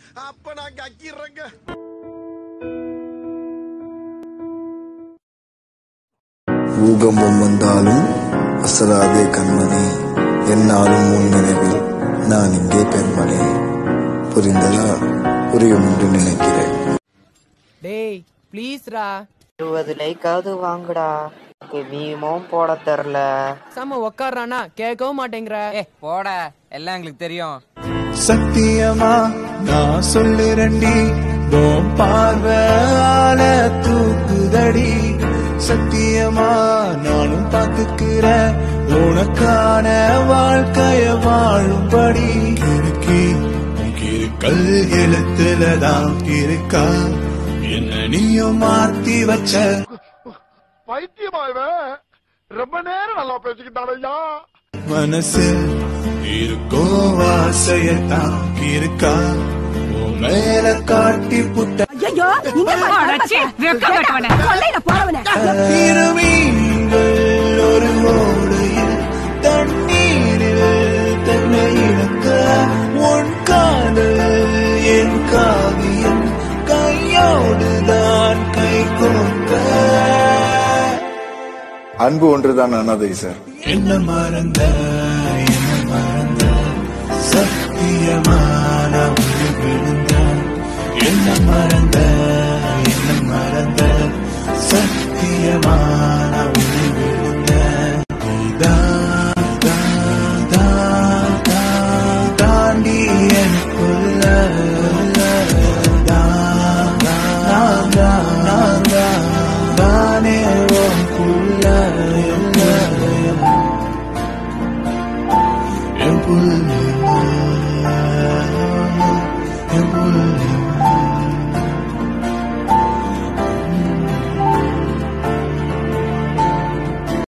அப்ப நான் கக்கிடுறேங்க பூகம்பம் வந்தாலும் அசராதே கண்மணி என்னாலும் உன் நினைவில் நான் இங்கே பெண்மணி புரிந்ததா புரியும் என்று நினைக்கிறேன் டேய் ப்ளீஸ்ரா இருபது லைக்காவது வாங்குடா எனக்கு மீமும் போட தெரில செம்ம உக்காடுறானா கேட்கவும் மாட்டேங்கிற ஏ போட எல்லாம் எங்களுக்கு தெரியும் சத்தியமா நான் சொல்லுறண்டி உன் பார்வையால தூக்குதடி சத்தியமா நானும் பார்த்துக்கிறேன் உனக்கான வாழ்க்கைய வாழும்படி இருக்கு இருக்கல் எழுத்துலதான் இருக்கா என்ன நீயும் மாத்தி வச்ச பைத்தியமா இவன் ரொம்ப நேரம் நல்லா பேசிக்கிட்டான் ஐயா மனசு இருக்கோ வாசையத்தான் இருக்கா உன் மேல காட்டி புட்ட ஐயோ இங்க போறவனே திருமீன்கள் ஒரு ஓடையில் தண்ணீரில் தன்னை இழக்க உன் காதல் என் காவியம் கையோடுதான் கை கோர்க்க அன்பு ஒன்றுதான் அனாதை சார் என்ன மறந்த என்ன மறந்த சத்தியமான ஒரு விழுந்த என்ன மறந்த என்ன மறந்த சத்தியமான